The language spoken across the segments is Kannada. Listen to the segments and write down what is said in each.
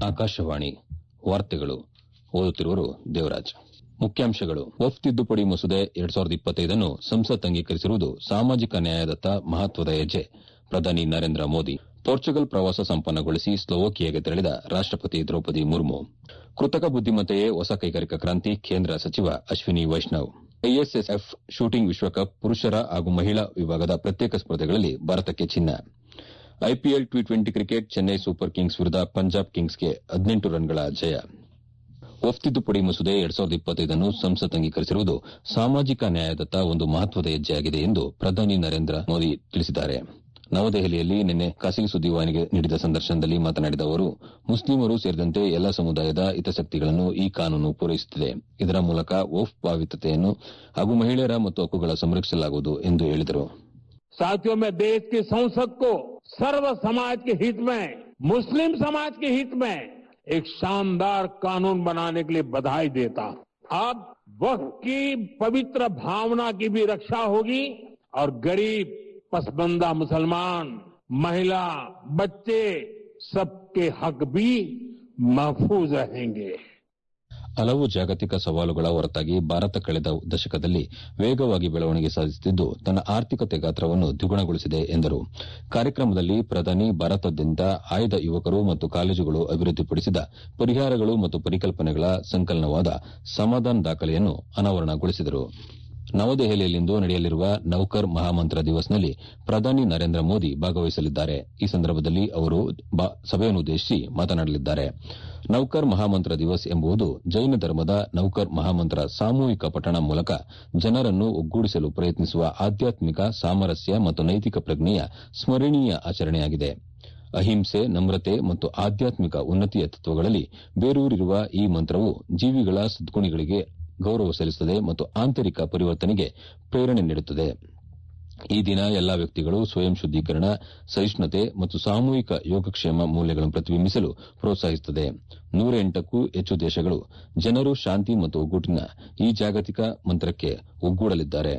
ಆಕಾಶವಾಣಿ ವಾರ್ತೆಗಳು ಓದುತ್ತಿರುವರು ದೇವರಾಜ್ ಮುಖ್ಯಾಂಶಗಳು ವಫ್ ತಿದ್ದುಪಡಿ ಮಸೂದೆ ಎರಡ್ ಸಾವಿರದ ಇಪ್ಪತ್ತೈದನ್ನು ಸಂಸತ್ ಅಂಗೀಕರಿಸಿರುವುದು ಸಾಮಾಜಿಕ ನ್ಯಾಯದತ್ತ ಮಹತ್ವದ ಹೆಜ್ಜೆ ಪ್ರಧಾನಿ ನರೇಂದ್ರ ಮೋದಿ ಪೋರ್ಚುಗಲ್ ಪ್ರವಾಸ ಸಂಪನ್ನಗೊಳಿಸಿ ಸ್ಲೋವಕಿಯಾಗೆ ತೆರಳಿದ ರಾಷ್ಟಪತಿ ದ್ರೌಪದಿ ಮುರ್ಮು ಕೃತಕ ಬುದ್ದಿಮತ್ತೆಯೇ ಹೊಸ ಕೈಗಾರಿಕಾ ಕ್ರಾಂತಿ ಕೇಂದ್ರ ಸಚಿವ ಅಶ್ವಿನಿ ವೈಷ್ಣವ್ ಐಎಸ್ಎಸ್ಎಫ್ ಶೂಟಿಂಗ್ ವಿಶ್ವಕಪ್ ಪುರುಷರ ಹಾಗೂ ಮಹಿಳಾ ವಿಭಾಗದ ಪ್ರತ್ಯೇಕ ಸ್ಪರ್ಧೆಗಳಲ್ಲಿ ಭಾರತಕ್ಕೆ ಚಿನ್ನ IPL T twenty cricket Chennai Super Kings ವಿರುದ್ದ ಪಂಜಾಬ್ ಕಿಂಗ್ಸ್ಗೆ ಹದಿನೆಂಟು ರನ್ಗಳ ಜಯ ವಫ್ ತಿದ್ದುಪಡಿ ಮಸೂದೆ ಎರಡ್ ಸಾವಿರದ ಇಪ್ಪತ್ತೈದನ್ನು ಸಂಸತ್ ಅಂಗೀಕರಿಸಿರುವುದು ಸಾಮಾಜಿಕ ನ್ಯಾಯದತ್ತ ಒಂದು ಮಹತ್ವದ ಹೆಜ್ಜೆಯಾಗಿದೆ ಎಂದು ಪ್ರಧಾನಿ ನರೇಂದ್ರ ಮೋದಿ ತಿಳಿಸಿದ್ದಾರೆ ನವದೆಹಲಿಯಲ್ಲಿ ನಿನ್ನೆ ಖಾಸಗಿ ಸುದ್ದಿವಾಹಿನಿಗೆ ನೀಡಿದ ಸಂದರ್ಶನದಲ್ಲಿ ಮಾತನಾಡಿದ ಅವರು ಮುಸ್ಲಿಮರು ಸೇರಿದಂತೆ ಎಲ್ಲಾ ಸಮುದಾಯದ ಹಿತಾಸಕ್ತಿಗಳನ್ನು ಈ ಕಾನೂನು ಪೂರೈಸುತ್ತಿದೆ ಇದರ ಮೂಲಕ ವಫ್ ಭಾವಿತತೆಯನ್ನು ಹಾಗೂ ಮಹಿಳೆಯರ ಮತ್ತು ಹಕ್ಕುಗಳ ಸಂರಕ್ಷಿಸಲಾಗುವುದು ಎಂದು ಹೇಳಿದರು साथियों मैं देश की संसद को सर्व समाज के हित में मुस्लिम समाज के हित में एक शानदार कानून बनाने के लिए बधाई देता हूं अब वक्त की पवित्र भावना की भी रक्षा होगी और गरीब पसबंदा मुसलमान महिला बच्चे सबके हक भी महफूज रहेंगे ಹಲವು ಜಾಗತಿಕ ಸವಾಲುಗಳ ಹೊರತಾಗಿ ಭಾರತ ಕಳೆದ ದಶಕದಲ್ಲಿ ವೇಗವಾಗಿ ಬೆಳವಣಿಗೆ ಸಾಧಿಸುತ್ತಿದ್ದು ತನ್ನ ಆರ್ಥಿಕತೆ ಗಾತ್ರವನ್ನು ದ್ವಿಗುಣಗೊಳಿಸಿದೆ ಎಂದರು ಕಾರ್ಯಕ್ರಮದಲ್ಲಿ ಪ್ರಧಾನಿ ಭಾರತದಾದ್ಯಂತ ಆಯ್ದ ಯುವಕರು ಮತ್ತು ಕಾಲೇಜುಗಳು ಅಭಿವೃದ್ದಿಪಡಿಸಿದ ಪರಿಹಾರಗಳು ಮತ್ತು ಪರಿಕಲ್ಪನೆಗಳ ಸಂಕಲನವಾದ ಸಮಾಧಾನ್ ದಾಖಲೆಯನ್ನು ಅನಾವರಣಗೊಳಿಸಿದರು ನವದೆಹಲಿಯಲ್ಲಿಂದು ನಡೆಯಲಿರುವ ನೌಕರ್ ಮಹಾಮಂತ್ರ ದಿವಸ್ನಲ್ಲಿ ಪ್ರಧಾನಿ ನರೇಂದ್ರ ಮೋದಿ ಭಾಗವಹಿಸಲಿದ್ದಾರೆ ಈ ಸಂದರ್ಭದಲ್ಲಿ ಅವರು ಸಭೆಯನ್ನುದ್ದೇಶಿಸಿ ಮಾತನಾಡಲಿದ್ದಾರೆ ನೌಕರ್ ಮಹಾಮಂತ್ರ ದಿವಸ್ ಎಂಬುದು ಜೈನ ಧರ್ಮದ ನೌಕರ್ ಮಹಾಮಂತ್ರ ಸಾಮೂಹಿಕ ಪಠಣ ಮೂಲಕ ಜನರನ್ನು ಒಗ್ಗೂಡಿಸಲು ಪ್ರಯತ್ನಿಸುವ ಆಧ್ಯಾತ್ಮಿಕ ಸಾಮರಸ್ಯ ಮತ್ತು ನೈತಿಕ ಪ್ರಜ್ಞೆಯ ಸ್ಮರಣೀಯ ಆಚರಣೆಯಾಗಿದೆ ಅಹಿಂಸೆ ನಮ್ರತೆ ಮತ್ತು ಆಧ್ಯಾತ್ಮಿಕ ಉನ್ನತಿಯ ತತ್ವಗಳಲ್ಲಿ ಬೇರೂರಿರುವ ಈ ಮಂತ್ರವು ಜೀವಿಗಳ ಸದ್ಗುಣಿಗಳಿಗೆ ಗೌರವ ಸಲ್ಲಿಸುತ್ತದೆ ಮತ್ತು ಆಂತರಿಕ ಪರಿವರ್ತನೆಗೆ ಪ್ರೇರಣೆ ನೀಡುತ್ತದೆ ಈ ದಿನ ಎಲ್ಲಾ ವ್ಯಕ್ತಿಗಳು ಸ್ವಯಂ ಶುದ್ದೀಕರಣ ಸಹಿಷ್ಣುತೆ ಮತ್ತು ಸಾಮೂಹಿಕ ಯೋಗಕ್ಷೇಮ ಮೌಲ್ಯಗಳನ್ನು ಪ್ರತಿಬಿಂಬಿಸಲು ಪ್ರೋತ್ಸಾಹಿಸುತ್ತದೆ ನೂರ ಎಂಟಕ್ಕೂ ಹೆಚ್ಚು ದೇಶಗಳು ಜನರು ಶಾಂತಿ ಮತ್ತು ಒಗ್ಗೂಟಿನ ಈ ಜಾಗತಿಕ ಮಂತ್ರಕ್ಕೆ ಒಗ್ಗೂಡಲಿದ್ದಾರೆ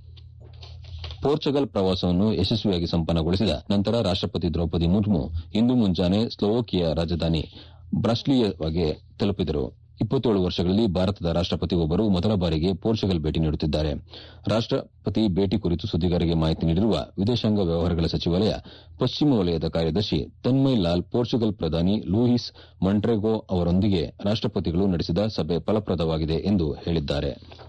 ಪೋರ್ಚುಗಲ್ ಪ್ರವಾಸವನ್ನು ಯಶಸ್ವಿಯಾಗಿ ಸಂಪನ್ನಗೊಳಿಸಿದ ನಂತರ ರಾಷ್ಟಪತಿ ದ್ರೌಪದಿ ಮುರ್ಮು ಇಂದು ಮುಂಜಾನೆ ಸ್ಲೋವೋಕಿಯಾ ರಾಜಧಾನಿ ಬ್ರಾಸ್ಲಿಯಾಗೆ ತಲುಪಿದರು ಇಪ್ಪತ್ತೇಳು ವರ್ಷಗಳಲ್ಲಿ ಭಾರತದ ರಾಷ್ಟಪತಿ ಒಬ್ಬರು ಮೊದಲ ಬಾರಿಗೆ ಪೋರ್ಚುಗಲ್ ಭೇಟಿ ನೀಡುತ್ತಿದ್ದಾರೆ ರಾಷ್ಟಪತಿ ಭೇಟಿ ಕುರಿತು ಸುದ್ದಿಗಾರರಿಗೆ ಮಾಹಿತಿ ನೀಡಿರುವ ವಿದೇಶಾಂಗ ವ್ಯವಹಾರಗಳ ಸಚಿವಾಲಯ ಪಶ್ಚಿಮ ವಲಯದ ಕಾರ್ಯದರ್ಶಿ ತನ್ಮಯ್ ಲಾಲ್ ಪೋರ್ಚುಗಲ್ ಪ್ರಧಾನಿ ಲೂಯಿಸ್ ಮಂಟ್ರೆಗೋ ಅವರೊಂದಿಗೆ ರಾಷ್ಟಪತಿಗಳು ನಡೆಸಿದ ಸಭೆ ಫಲಪ್ರದವಾಗಿದೆ ಎಂದು ಹೇಳಿದ್ದಾರೆ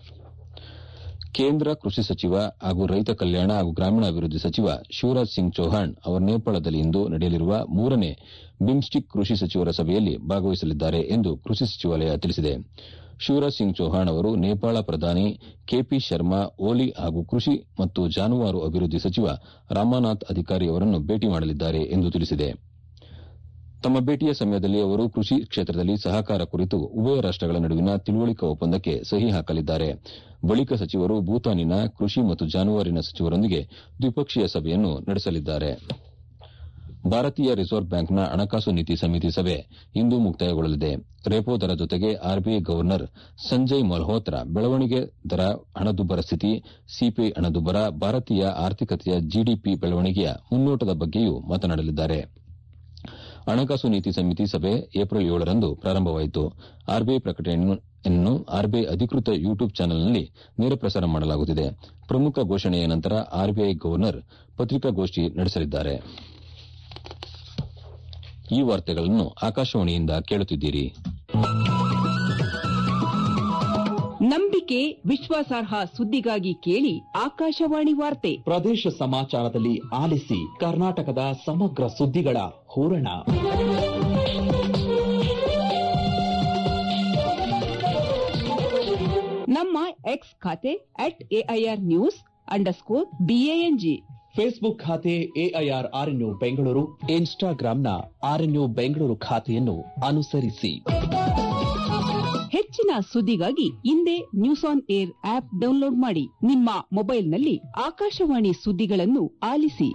ಕೇಂದ್ರ ಕೃಷಿ ಸಚಿವ ಹಾಗೂ ರೈತ ಕಲ್ಯಾಣ ಹಾಗೂ ಗ್ರಾಮೀಣಾಭಿವೃದ್ಧಿ ಸಚಿವ ಶಿವರಾಜ್ ಸಿಂಗ್ ಚೌಹಾಣ್ ಅವರು ನೇಪಾಳದಲ್ಲಿ ಇಂದು ನಡೆಯಲಿರುವ ಮೂರನೇ ಬಿಮ್ಸ್ಟಿಕ್ ಕೃಷಿ ಸಚಿವರ ಸಭೆಯಲ್ಲಿ ಭಾಗವಹಿಸಲಿದ್ದಾರೆ ಎಂದು ಕೃಷಿ ಸಚಿವಾಲಯ ತಿಳಿಸಿದೆ ಶಿವರಾಜ್ ಸಿಂಗ್ ಚೌಹಾಣ್ ಅವರು ನೇಪಾಳ ಪ್ರಧಾನಿ ಕೆಪಿ ಶರ್ಮಾ ಓಲಿ ಹಾಗೂ ಕೃಷಿ ಮತ್ತು ಜಾನುವಾರು ಅಭಿವೃದ್ಧಿ ಸಚಿವ ರಾಮನಾಥ್ ಅಧಿಕಾರಿ ಅವರನ್ನು ಭೇಟಿ ಮಾಡಲಿದ್ದಾರೆ ಎಂದು ತಿಳಿಸಿದೆ ತಮ್ಮ ಭೇಟಿಯ ಸಮಯದಲ್ಲಿ ಅವರು ಕೃಷಿ ಕ್ಷೇತ್ರದಲ್ಲಿ ಸಹಕಾರ ಕುರಿತು ಉಭಯ ರಾಷ್ಟಗಳ ನಡುವಿನ ತಿಳುವಳಿಕಾ ಒಪ್ಪಂದಕ್ಕೆ ಸಹಿ ಹಾಕಲಿದ್ದಾರೆ ಬಳಿಕ ಸಚಿವರು ಭೂತಾನಿನ ಕೃಷಿ ಮತ್ತು ಜಾನುವಾರಿನ ಸಚಿವರೊಂದಿಗೆ ದ್ವಿಪಕ್ಷೀಯ ಸಭೆಯನ್ನು ನಡೆಸಲಿದ್ದಾರೆ ಭಾರತೀಯ ರಿಸರ್ವ್ ಬ್ಯಾಂಕ್ನ ಹಣಕಾಸು ನೀತಿ ಸಮಿತಿ ಸಭೆ ಇಂದು ಮುಕ್ತಾಯಗೊಳ್ಳಲಿದೆ ರೆಪೋ ದರ ಜೊತೆಗೆ ಆರ್ಬಿಐ ಗವರ್ನರ್ ಸಂಜಯ್ ಮಲ್ಹೋತ್ರಾ ಬೆಳವಣಿಗೆ ದರ ಹಣದುಬ್ಬರ ಸ್ಥಿತಿ ಸಿಪಿಐ ಹಣದುಬ್ಬರ ಭಾರತೀಯ ಆರ್ಥಿಕತೆಯ ಜಿಡಿಪಿ ಬೆಳವಣಿಗೆಯ ಮುನ್ನೋಟದ ಬಗ್ಗೆಯೂ ಮಾತನಾಡಲಿದ್ದಾರೆ ಹಣಕಾಸು ನೀತಿ ಸಮಿತಿ ಸಭೆ ಏಪ್ರಿಲ್ ಏಳರಂದು ಪ್ರಾರಂಭವಾಯಿತು ಆರ್ಬಿಐ ಪ್ರಕಟಣೆಯನ್ನು ಆರ್ಬಿಐ ಅಧಿಕೃತ ಯೂಟ್ಯೂಬ್ ಚಾನೆಲ್ನಲ್ಲಿ ನೇರ ಪ್ರಸಾರ ಮಾಡಲಾಗುತ್ತಿದೆ ಪ್ರಮುಖ ಘೋಷಣೆಯ ನಂತರ ಆರ್ಬಿಐ ಗವರ್ನರ್ ಪತ್ರಿಕಾಗೋಷ್ಠಿ ನಡೆಸಲಿದ್ದಾರೆ ಈ ವಾರ್ತೆಗಳನ್ನು ಆಕಾಶವಾಣಿಯಿಂದ ಕೇಳುತ್ತಿದ್ದೀರಿ ನಂಬಿಕೆ ವಿಶ್ವಾಸಾರ್ಹ ಸುದ್ದಿಗಾಗಿ ಕೇಳಿ ಆಕಾಶವಾಣಿ ವಾರ್ತೆ ಪ್ರದೇಶ ಸಮಾಚಾರದಲ್ಲಿ ಆಲಿಸಿ ಕರ್ನಾಟಕದ ಸಮಗ್ರ ಸುದ್ದಿಗಳ ಹೂರಣ ನಮ್ಮ ಎಕ್ಸ್ ಖಾತೆ at AIR news underscore BANG Facebook ಖಾತೆ ಎಐಆರ್ ಆರ್ಎನ್ಯು ಬೆಂಗಳೂರು ಇನ್ಸ್ಟಾಗ್ರಾಂನ ಆರ್ಎನ್ಯು ಬೆಂಗಳೂರು ಖಾತೆಯನ್ನು ಅನುಸರಿಸಿ ಹೆಚ್ಚಿನ ಸುದ್ದಿಗಾಗಿ ಹಿಂದೆ News On AIR app download ಮಾಡಿ ನಿಮ್ಮ ಮೊಬೈಲ್ನಲ್ಲಿ ಆಕಾಶವಾಣಿ ಸುದ್ದಿಗಳನ್ನು ಆಲಿಸಿ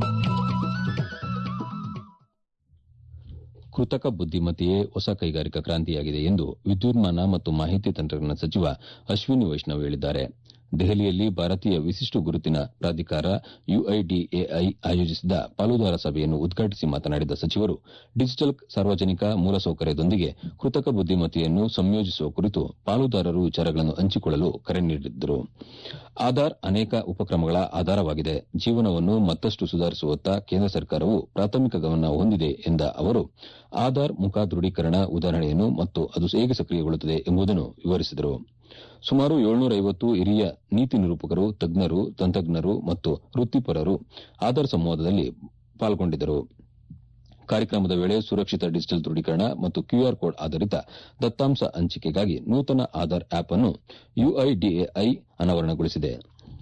ಕೃತಕ ಬುದ್ದಿಮತ್ತೆಯೇ ಹೊಸ ಕೈಗಾರಿಕಾ ಕ್ರಾಂತಿಯಾಗಿದೆ ಎಂದು ವಿದ್ಯುನ್ಮಾನ ಮತ್ತು ಮಾಹಿತಿ ತಂತ್ರಜ್ಞಾನ ಸಚಿವ ಅಶ್ವಿನಿ ವೈಷ್ಣವ್ ಹೇಳಿದ್ದಾರೆ ದೆಹಲಿಯಲ್ಲಿ ಭಾರತೀಯ ವಿಶಿಷ್ಟ ಗುರುತಿನ ಪ್ರಾಧಿಕಾರ ಯುಐಡಿಎಐ ಆಯೋಜಿಸಿದ್ದ ಪಾಲುದಾರ ಸಭೆಯನ್ನು ಉದ್ಘಾಟಿಸಿ ಮಾತನಾಡಿದ ಸಚಿವರು ಡಿಜಿಟಲ್ ಸಾರ್ವಜನಿಕ ಮೂಲಸೌಕರ್ಯದೊಂದಿಗೆ ಕೃತಕ ಬುದ್ದಿಮತ್ತೆಯನ್ನು ಸಂಯೋಜಿಸುವ ಕುರಿತು ಪಾಲುದಾರರು ವಿಚಾರಗಳನ್ನು ಹಂಚಿಕೊಳ್ಳಲು ಕರೆ ನೀಡಿದರು ಆಧಾರ್ ಅನೇಕ ಉಪಕ್ರಮಗಳ ಆಧಾರವಾಗಿದೆ ಜೀವನವನ್ನು ಮತ್ತಷ್ಟು ಸುಧಾರಿಸುವತ್ತ ಕೇಂದ್ರ ಸರ್ಕಾರವು ಪ್ರಾಥಮಿಕ ಗಮನ ಹೊಂದಿದೆ ಎಂದ ಅವರು ಆಧಾರ್ ಮುಖ ದೃಢೀಕರಣ ಉದಾಹರಣೆಯನ್ನು ಮತ್ತು ಅದು ಹೇಗೆ ಸಕ್ರಿಯಗೊಳ್ಳುತ್ತದೆ ಎಂಬುದನ್ನು ವಿವರಿಸಿದರು ಸುಮಾರು ಏಳ್ನೂರೈವತ್ತು ಹಿರಿಯ ನೀತಿ ನಿರೂಪಕರು ತಜ್ಞರು ತಂತ್ರಜ್ಞರು ಮತ್ತು ವೃತ್ತಿಪರರು ಆಧಾರ್ ಸಂವಾದದಲ್ಲಿ ಪಾಲ್ಗೊಂಡಿದ್ದರು ಕಾರ್ಯಕ್ರಮದ ವೇಳೆ ಸುರಕ್ಷಿತ ಡಿಜಿಟಲ್ ದೃಢೀಕರಣ ಮತ್ತು ಕ್ಯೂಆರ್ ಕೋಡ್ ಆಧಾರಿತ ದತ್ತಾಂಶ ಹಂಚಿಕೆಗಾಗಿ ನೂತನ ಆಧಾರ್ ಆಪ್ ಅನ್ನು ಯುಐಡಿಎಐ ಅನಾವರಣಗೊಳಿಸಿದೆ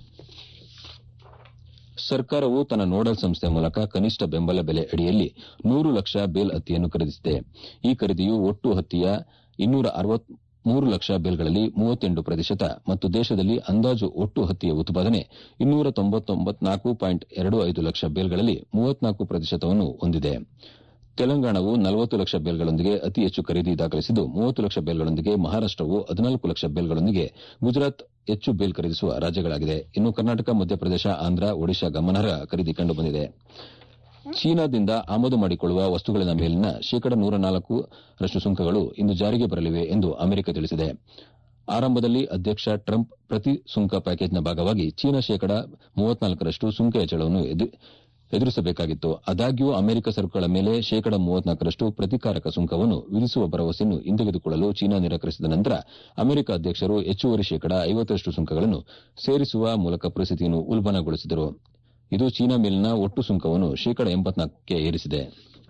ಸರ್ಕಾರವು ತನ್ನ ನೋಡಲ್ ಸಂಸ್ಥೆ ಮೂಲಕ ಕನಿಷ್ಠ ಬೆಂಬಲ ಬೆಲೆ ಅಡಿಯಲ್ಲಿ ನೂರು ಲಕ್ಷ ಬೇಲ್ ಹತ್ತಿಯನ್ನು ಖರೀದಿಸಿದೆ ಈ ಖರೀದಿಯು ಒಟ್ಟು ಹತ್ತಿಯ ಇನ್ನೂರ ಮೂರು ಲಕ್ಷ ಬೇಲ್ಗಳಲ್ಲಿ ಮೂವತ್ತೆಂಟು ಪ್ರತಿಶತ ಮತ್ತು ದೇಶದಲ್ಲಿ ಅಂದಾಜು ಒಟ್ಟು ಹತ್ತಿಯ ಉತ್ಪಾದನೆ ಇನ್ನೂರ ತೊಂಬತ್ನಾಲ್ಕು ಪಾಯಿಂಟ್ ಎರಡು ಐದು ಲಕ್ಷ ಬೇಲ್ಗಳಲ್ಲಿ ಮೂವತ್ನಾಲ್ಕು ಪ್ರತಿಶತವನ್ನು ಹೊಂದಿದೆ ತೆಲಂಗಾಣವು ನಲವತ್ತು ಲಕ್ಷ ಬೇಲ್ಗಳೊಂದಿಗೆ ಅತಿ ಹೆಚ್ಚು ಖರೀದಿ ದಾಖಲಿಸಿದ್ದು ಮೂವತ್ತು ಲಕ್ಷ ಬೇಲ್ಗಳೊಂದಿಗೆ ಮಹಾರಾಷ್ಟವು ಹದಿನಾಲ್ಕು ಲಕ್ಷ ಬೇಲ್ಗಳೊಂದಿಗೆ ಗುಜರಾತ್ ಹೆಚ್ಚು ಬೇಲ್ ಖರೀದಿಸುವ ರಾಜ್ಯಗಳಾಗಿದೆ ಇನ್ನು ಕರ್ನಾಟಕ ಮಧ್ಯಪ್ರದೇಶ ಆಂಧ್ರ ಒಡಿಶಾ ಗಮನಾರ್ಹ ಖರೀದಿ ಕಂಡುಬಂದಿದೆ ಚೀನಾದಿಂದ ಆಮದು ಮಾಡಿಕೊಳ್ಳುವ ವಸ್ತುಗಳ ಮೇಲಿನ ಶೇಕಡ ನೂರ ನಾಲ್ಕರಷ್ಟು ಸುಂಕಗಳು ಇಂದು ಜಾರಿಗೆ ಬರಲಿವೆ ಎಂದು ಅಮೆರಿಕ ತಿಳಿಸಿದೆ ಆರಂಭದಲ್ಲಿ ಅಧ್ಯಕ್ಷ ಟ್ರಂಪ್ ಪ್ರತಿ ಸುಂಕ ಪ್ಯಾಕೇಜ್ನ ಭಾಗವಾಗಿ ಚೀನಾ ಶೇಕಡ ಮೂವತ್ನಾಲ್ಕರಷ್ಟು ಸುಂಕ ಹೆಚ್ಚಳವನ್ನು ಎದುರಿಸಬೇಕಾಗಿತ್ತು ಆದಾಗ್ಯೂ ಅಮೆರಿಕ ಸರಕುಗಳ ಮೇಲೆ ಶೇಕಡ ಮೂವತ್ನಾಲ್ಕರಷ್ಟು ಪ್ರತಿಕಾರಕ ಸುಂಕವನ್ನು ವಿಧಿಸುವ ಭರವಸೆಯನ್ನು ಹಿಂತೆಗೆದುಕೊಳ್ಳಲು ಚೀನಾ ನಿರಾಕರಿಸಿದ ನಂತರ ಅಮೆರಿಕ ಅಧ್ಯಕ್ಷರು ಹೆಚ್ಚುವರಿ ಶೇಕಡ ಐವತ್ತರಷ್ಟು ಸುಂಕಗಳನ್ನು ಸೇರಿಸುವ ಮೂಲಕ ಪರಿಸ್ಥಿತಿಯನ್ನು ಉಲ್ಬಣಗೊಳಿಸಿದರು ಇದು ಚೀನಾ ಮೇಲಿನ ಒಟ್ಟು ಸುಂಕವನ್ನು ಶೇಕಡ ಎಂಬತ್ನಾಲ್ಕಕ್ಕೆ ಏರಿಸಿದೆ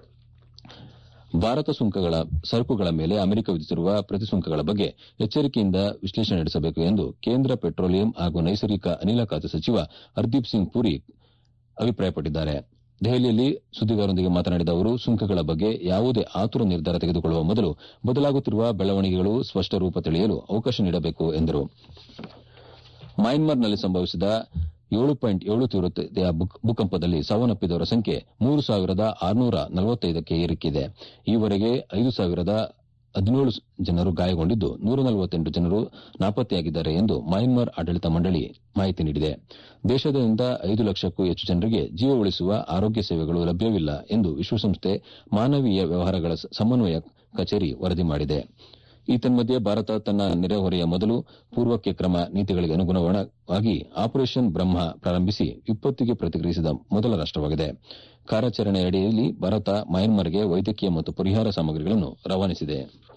ಭಾರತ ಸುಂಕಗಳ ಸರಕುಗಳ ಮೇಲೆ ಅಮೆರಿಕ ವಿಧಿಸಿರುವ ಪ್ರತಿ ಸುಂಕಗಳ ಬಗ್ಗೆ ಎಚ್ಚರಿಕೆಯಿಂದ ವಿಶ್ಲೇಷಣೆ ನಡೆಸಬೇಕು ಎಂದು ಕೇಂದ್ರ ಪೆಟ್ರೋಲಿಯಂ ಹಾಗೂ ನೈಸರ್ಗಿಕ ಅನಿಲ ಖಾತೆ ಸಚಿವ ಹರ್ದೀಪ್ ಸಿಂಗ್ ಪುರಿ ಅಭಿಪ್ರಾಯಪಟ್ಟಿದ್ದಾರೆ ದೆಹಲಿಯಲ್ಲಿ ಸುದ್ದಿಗಾರರೊಂದಿಗೆ ಮಾತನಾಡಿದ ಅವರು ಸುಂಕಗಳ ಬಗ್ಗೆ ಯಾವುದೇ ಆತುರ ನಿರ್ಧಾರ ತೆಗೆದುಕೊಳ್ಳುವ ಮೊದಲು ಬದಲಾಗುತ್ತಿರುವ ಬೆಳವಣಿಗೆಗಳು ಸ್ಪಷ್ಟ ರೂಪ ತಿಳಿಯಲು ಅವಕಾಶ ನೀಡಬೇಕು ಎಂದರು ಮಯನ್ಮಾರ್ನಲ್ಲಿ ಸಂಭವಿಸಿದ ಏಳು ಪಾಯಿಂಟ್ ಏಳು ತೀವ್ರತೆಯ ಭೂಕಂಪದಲ್ಲಿ ಸಾವನ್ನಪ್ಪಿದವರ ಸಂಖ್ಯೆ ಮೂರು ಸಾವಿರದ ಆರುನೂರ ನಲವತ್ತೈದಕ್ಕೆ ಏರಿಕೆಯಿದೆ ಈವರೆಗೆ ಐದು ಸಾವಿರದ ಹದಿನೇಳು ಜನರು ಗಾಯಗೊಂಡಿದ್ದು ನೂರ ನಲವತ್ತೆಂಟು ಜನರು ನಾಪತ್ತೆಯಾಗಿದ್ದಾರೆ ಎಂದು ಮಯನ್ಮಾರ್ ಆಡಳಿತ ಮಂಡಳಿ ಮಾಹಿತಿ ನೀಡಿದೆ ದೇಶಾದ್ಯಂತ ಐದು ಲಕ್ಷಕ್ಕೂ ಹೆಚ್ಚು ಜನರಿಗೆ ಜೀವ ಉಳಿಸುವ ಆರೋಗ್ಯ ಸೇವೆಗಳು ಲಭ್ಯವಿಲ್ಲ ಎಂದು ವಿಶ್ವಸಂಸ್ಥೆ ಮಾನವೀಯ ವ್ಯವಹಾರಗಳ ಸಮನ್ವಯ ಕಚೇರಿ ವರದಿ ಮಾಡಿದೆ ಈತನ್ಮಧ್ಯೆ ಭಾರತ ತನ್ನ ನೆರೆಹೊರೆಯ ಮೊದಲು ಪೂರ್ವಕ್ಕೆ ಕ್ರಮ ನೀತಿಗಳಿಗೆ ಅನುಗುಣವಾಗಿ ಆಪರೇಷನ್ ಬ್ರಹ್ಮ ಪ್ರಾರಂಭಿಸಿ ವಿಪತ್ತಿಗೆ ಪ್ರತಿಕ್ರಿಯಿಸಿದ ಮೊದಲ ರಾಷ್ಟವಾಗಿದೆ ಕಾರ್ಯಾಚರಣೆ ಅಡಿಯಲ್ಲಿ ಭಾರತ ಮಯನ್ಮಾರ್ಗೆ ವೈದ್ಯಕೀಯ ಮತ್ತು ಪರಿಹಾರ ಸಾಮಗ್ರಿಗಳನ್ನು ರವಾನಿಸಿದೆ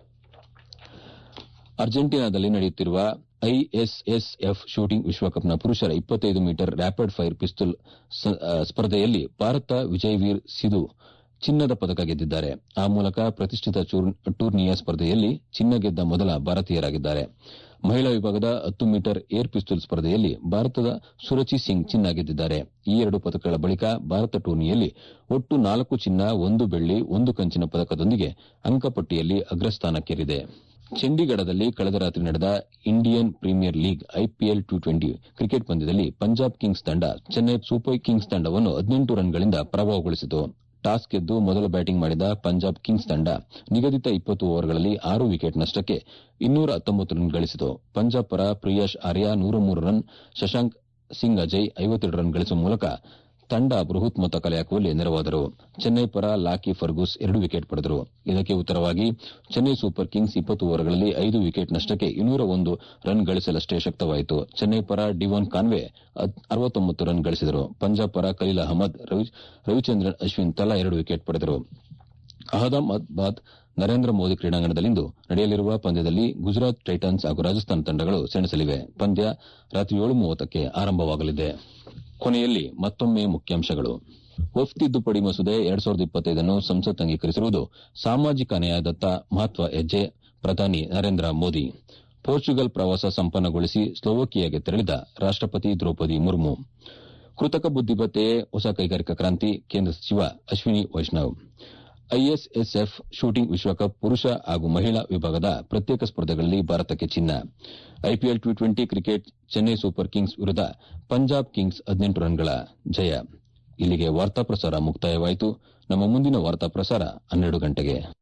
ಅರ್ಜೆಂಟೀನಾದಲ್ಲಿ ನಡೆಯುತ್ತಿರುವ ಐಎಸ್ಎಸ್ಎಫ್ ಶೂಟಿಂಗ್ ವಿಶ್ವಕಪ್ನ ಪುರುಷರ ಇಪ್ಪತ್ತೈದು ಮೀಟರ್ ರ್ಯಾಪಿಡ್ ಫೈರ್ ಪಿಸ್ತೂಲ್ ಸ್ಪರ್ಧೆಯಲ್ಲಿ ಭಾರತ ವಿಜಯ್ವೀರ್ ಸಿಧು ಚಿನ್ನದ ಪದಕ ಗೆದ್ದಿದ್ದಾರೆ ಆ ಮೂಲಕ ಪ್ರತಿಷ್ಠಿತ ಟೂರ್ನಿಯ ಸ್ಪರ್ಧೆಯಲ್ಲಿ ಚಿನ್ನ ಗೆದ್ದ ಮೊದಲ ಭಾರತೀಯರಾಗಿದ್ದಾರೆ ಮಹಿಳಾ ವಿಭಾಗದ ಹತ್ತು ಮೀಟರ್ ಏರ್ ಪಿಸ್ತೂಲ್ ಸ್ಪರ್ಧೆಯಲ್ಲಿ ಭಾರತದ ಸುರಚಿ ಸಿಂಗ್ ಚಿನ್ನ ಗೆದ್ದಿದ್ದಾರೆ ಈ ಎರಡು ಪದಕಗಳ ಬಳಿಕ ಭಾರತ ಟೂರ್ನಿಯಲ್ಲಿ ಒಟ್ಟು ನಾಲ್ಕು ಚಿನ್ನ ಒಂದು ಬೆಳ್ಳಿ ಒಂದು ಕಂಚಿನ ಪದಕದೊಂದಿಗೆ ಅಂಕಪಟ್ಟಿಯಲ್ಲಿ ಅಗ್ರಸ್ಥಾನಕ್ಕೇರಿದೆ ಚಂಡೀಗಢದಲ್ಲಿ ಕಳೆದ ರಾತ್ರಿ ನಡೆದ Indian Premier League IPL T twenty cricket ಪಂದ್ಯದಲ್ಲಿ ಪಂಜಾಬ್ ಕಿಂಗ್ಸ್ ತಂಡ ಚೆನ್ನೈ ಸೂಪರ್ ಕಿಂಗ್ಸ್ ತಂಡವನ್ನು ಹದಿನೆಂಟು ರನ್ಗಳಿಂದ ಪರಾಭವಗೊಳಿಸಿತು ಟಾಸ್ ಗೆದ್ದು ಮೊದಲು ಬ್ಯಾಟಿಂಗ್ ಮಾಡಿದ ಪಂಜಾಬ್ ಕಿಂಗ್ಸ್ ತಂಡ ನಿಗದಿತ ಇಪ್ಪತ್ತು ಓವರ್ಗಳಲ್ಲಿ ಆರು ವಿಕೆಟ್ ನಷ್ಟಕ್ಕೆ ಇನ್ನೂರ ಹತ್ತೊಂಬತ್ತು ರನ್ ಗಳಿಸಿತು ಪಂಜಾಬ್ ಪರ ಪ್ರಿಯಾಶ್ ಆರ್ಯ ನೂರ ಮೂರು ರನ್ ಶಶಾಂಕ್ ಸಿಂಗ್ ಅಜಯ್ ಐವತ್ತೆರಡು ರನ್ ಗಳಿಸುವ ಮೂಲಕ ತಂಡ ಬೃಹತ್ ಮೊತ್ತ ಕಲೆ ಹಾಕುವಲ್ಲಿ ನೆರವಾದರು ಚೆನ್ನೈ ಪರ ಲಾಕಿ ಫರ್ಗೂಸ್ ಎರಡು ವಿಕೆಟ್ ಪಡೆದರು ಇದಕ್ಕೆ ಉತ್ತರವಾಗಿ ಚೆನ್ನೈ ಸೂಪರ್ ಕಿಂಗ್ಸ್ ಇಪ್ಪತ್ತು ಓವರ್ಗಳಲ್ಲಿ ಐದು ವಿಕೆಟ್ ನಷ್ಟಕ್ಕೆ ಇನ್ನೂರ ಒಂದು ರನ್ ಗಳಿಸಲಷ್ಟೇ ಶಕ್ತವಾಯಿತು ಚೆನ್ನೈ ಪರ ಡಿವಾನ್ ಕಾನ್ವೆ ಅರವತ್ತೊಂಬತ್ತು ರನ್ ಗಳಿಸಿದರು ಪಂಜಾಬ್ ಪರ ಖಲೀಲ್ ಅಹಮದ್ ರವಿಚಂದ್ರನ್ ಅಶ್ವಿನ್ ತಲಾ ಎರಡು ವಿಕೆಟ್ ಪಡೆದರು ಅಹಮದಾಬಾದ್ ನರೇಂದ್ರ ಮೋದಿ ಕ್ರೀಡಾಂಗಣದಲ್ಲಿಂದು ನಡೆಯಲಿರುವ ಪಂದ್ಯದಲ್ಲಿ ಗುಜರಾತ್ ಟೈಟನ್ಸ್ ಹಾಗೂ ರಾಜಸ್ಥಾನ ತಂಡಗಳು ಸೆಣಸಲಿವೆ ಪಂದ್ಯ ರಾತ್ರಿ ಏಳು ಮೂವತ್ತಕ್ಕೆ ಆರಂಭವಾಗಲಿದೆ ಕೊನೆಯಲ್ಲಿ ಮತ್ತೊಮ್ಮೆ ಮುಖ್ಯಾಂಶಗಳು ವಫ್ ತಿದ್ದುಪಡಿ ಮಸೂದೆ ಎರಡ್ ಸಾವಿರದ ಇಪ್ಪತ್ತೈದನ್ನು ಸಂಸತ್ ಅಂಗೀಕರಿಸಿರುವುದು ಸಾಮಾಜಿಕ ನ್ಯಾಯದತ್ತ ಮಹತ್ವ ಹೆಜ್ಜೆ ಪ್ರಧಾನಿ ನರೇಂದ್ರ ಮೋದಿ ಪೋರ್ಚುಗಲ್ ಪ್ರವಾಸ ಸಂಪನ್ನಗೊಳಿಸಿ ಸ್ಲೋವಕಿಯಾಗೆ ತೆರಳಿದ ರಾಷ್ಟಪತಿ ದ್ರೌಪದಿ ಮುರ್ಮು ಕೃತಕ ಬುದ್ದಿಮತ್ತೆಯೇ ಹೊಸ ಕೈಗಾರಿಕಾ ಕ್ರಾಂತಿ ಕೇಂದ್ರ ಸಚಿವ ಅಶ್ವಿನಿ ವೈಷ್ಣವ್ ಐಎಸ್ಎಸ್ಎಫ್ ಶೂಟಿಂಗ್ ವಿಶ್ವಕಪ್ ಪುರುಷ ಹಾಗೂ ಮಹಿಳಾ ವಿಭಾಗದ ಪ್ರತ್ಯೇಕ ಸ್ಪರ್ಧೆಗಳಲ್ಲಿ ಭಾರತಕ್ಕೆ ಚಿನ್ನ IPL T twenty cricket Chennai Super Kings ವಿರುದ್ಧ ಪಂಜಾಬ್ ಕಿಂಗ್ಸ್ ಹದಿನೆಂಟು ರನ್ಗಳ ಜಯ ಇಲ್ಲಿಗೆ ವಾರ್ತಾ ಪ್ರಸಾರ ಮುಕ್ತಾಯವಾಯಿತು ನಮ್ಮ ಮುಂದಿನ ವಾರ್ತಾ ಪ್ರಸಾರ ಹನ್ನೆರಡು ಗಂಟೆಗೆ